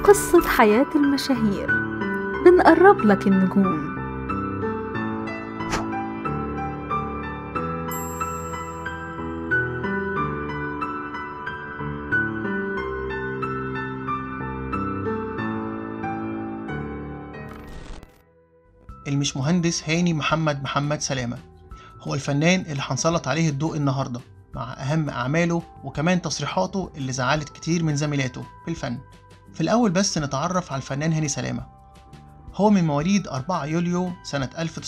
قصة حياة المشاهير بنقرب لك النجوم المش مهندس هاني محمد محمد سلامة هو الفنان اللي هنسلط عليه الضوء النهاردة مع أهم أعماله وكمان تصريحاته اللي زعلت كتير من زميلاته في الفن في الأول بس نتعرف على الفنان هاني سلامة هو من مواليد 4 يوليو سنة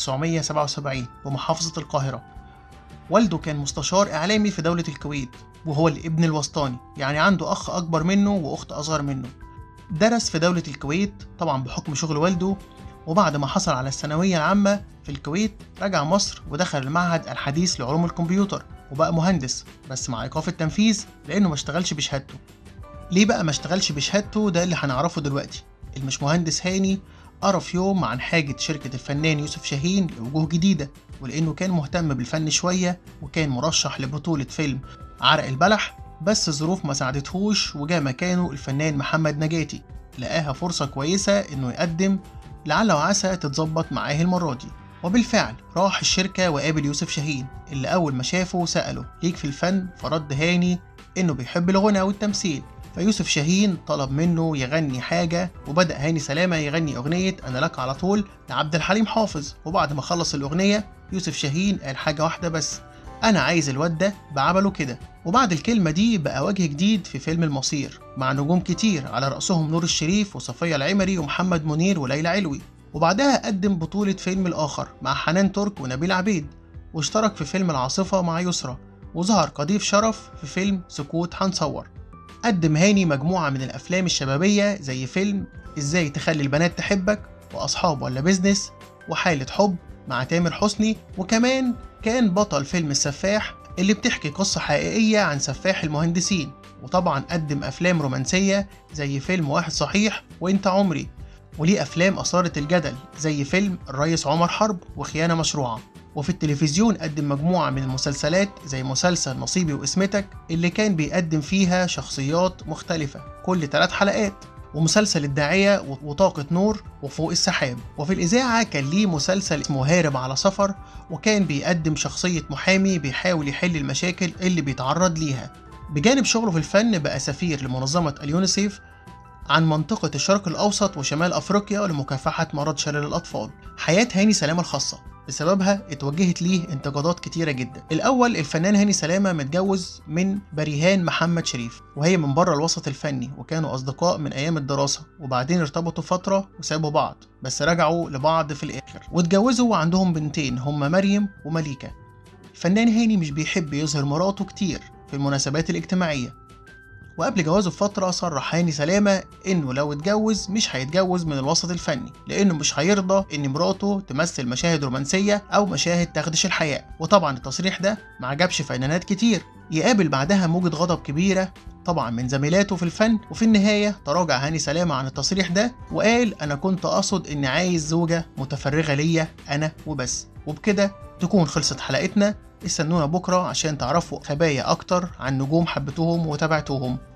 1977 بمحافظة القاهرة والده كان مستشار إعلامي في دولة الكويت وهو الابن الوسطاني يعني عنده أخ أكبر منه وأخت أصغر منه درس في دولة الكويت طبعا بحكم شغل والده وبعد ما حصل على الثانوية العامة في الكويت رجع مصر ودخل المعهد الحديث لعلوم الكمبيوتر وبقى مهندس بس مع إيقاف التنفيذ لأنه ما اشتغلش بشهادته ليه بقى ما اشتغلش بشهادته ده اللي هنعرفه دلوقتي المش مهندس هاني قرا في يوم عن حاجة شركة الفنان يوسف شاهين لوجوه جديدة ولأنه كان مهتم بالفن شوية وكان مرشح لبطولة فيلم عرق البلح بس الظروف ما ساعدتهوش وجا مكانه الفنان محمد نجاتي لقاها فرصة كويسة إنه يقدم لعل وعسى تتظبط معاه المرة دي وبالفعل راح الشركة وقابل يوسف شاهين اللي أول ما شافه سأله ليك في الفن فرد هاني إنه بيحب الغنى والتمثيل فيوسف شاهين طلب منه يغني حاجة وبدأ هاني سلامة يغني أغنية أنا لك على طول لعبد الحليم حافظ وبعد ما خلص الأغنية يوسف شاهين قال حاجة واحدة بس أنا عايز الواد ده بعمله كده وبعد الكلمة دي بقى وجه جديد في فيلم المصير مع نجوم كتير على رأسهم نور الشريف وصفية العمري ومحمد منير وليلى علوي وبعدها قدم بطولة فيلم الآخر مع حنان ترك ونبيل عبيد واشترك في فيلم العاصفة مع يسرى وظهر كضيف شرف في فيلم سكوت هنصور قدم هاني مجموعة من الأفلام الشبابية زي فيلم إزاي تخلي البنات تحبك وأصحاب ولا بيزنس وحالة حب مع تامر حسني وكمان كان بطل فيلم السفاح اللي بتحكي قصة حقيقية عن سفاح المهندسين وطبعا قدم أفلام رومانسية زي فيلم واحد صحيح وانت عمري وليه أفلام أثارت الجدل زي فيلم الريس عمر حرب وخيانة مشروعة وفي التلفزيون قدم مجموعة من المسلسلات زي مسلسل نصيبي واسمتك اللي كان بيقدم فيها شخصيات مختلفة كل ثلاث حلقات ومسلسل الداعية وطاقة نور وفوق السحاب وفي الإذاعة كان ليه مسلسل اسمه هارب على سفر وكان بيقدم شخصية محامي بيحاول يحل المشاكل اللي بيتعرض ليها بجانب شغله في الفن بقى سفير لمنظمة اليونيسيف عن منطقة الشرق الأوسط وشمال أفريقيا لمكافحة مرض شلل الأطفال حياة هاني سلامة الخاصة بسببها اتوجهت ليه انتقادات كتيرة جدا الأول الفنان هاني سلامة متجوز من بريهان محمد شريف وهي من بره الوسط الفني وكانوا أصدقاء من أيام الدراسة وبعدين ارتبطوا فترة وسابوا بعض بس رجعوا لبعض في الآخر واتجوزوا وعندهم بنتين هما مريم ومليكة الفنان هاني مش بيحب يظهر مراته كتير في المناسبات الاجتماعية وقبل جوازه بفترة صرح هاني سلامة إنه لو اتجوز مش هيتجوز من الوسط الفني لأنه مش هيرضى إن مراته تمثل مشاهد رومانسية أو مشاهد تخدش الحياة وطبعا التصريح ده ما عجبش فنانات كتير يقابل بعدها موجة غضب كبيرة طبعا من زميلاته في الفن وفي النهاية تراجع هاني سلامة عن التصريح ده وقال أنا كنت أقصد إني عايز زوجة متفرغة ليا أنا وبس وبكده تكون خلصت حلقتنا استنونا بكرة عشان تعرفوا خبايا أكتر عن نجوم حبيتوهم وتابعتوهم